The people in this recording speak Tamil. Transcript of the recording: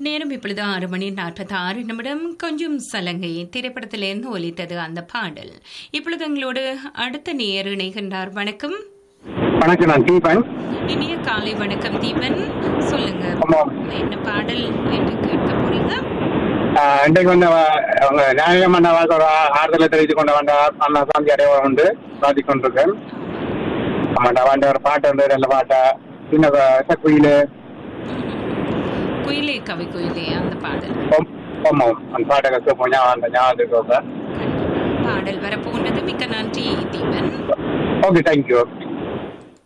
நேரம் இப்பொழுது ஆறு மணி நாற்பத்தி ஆறு நிமிடம் கொஞ்சம் சலங்கை திரைப்படத்திலிருந்து ஒலித்தது அந்த பாடல் இப்பொழுது எங்களோடு அடுத்த நேர் இணைகின்றார் வணக்கம் வணக்கம் நான் தீபன் இனிய காலை வணக்கம் தீபன் சொல்லுங்க ஆமாம். என்ன பாடல் என்று கேட்க போறீங்க ஆஹ் இன்றைக்கு வந்து அவ- அவங்க நியாயம் அண்ணா வாழ்க்கை ஒரு ஆ- ஆறுதலை தெரிவித்துக் கொண்ட வந்த அண்ணா சாந்தி அடையாளம் வந்து பாதி கொண்டிருக்கேன் ஆமாண்டா வந்த ஒரு பாட்டு வந்து நல்ல பாட்டா சின்ன க- குயிலு குயிலே கவி குயிலே அந்த பாடல் பொம்- பொம்மம் அந்த பாட்டை கேட்போம் ஞாபகம் அந்த ஞாபகம் இருக்கோங்க பாடல் வரப்போனது மிக்க நன்றி தீபன் ஓகே தேங்க்யூ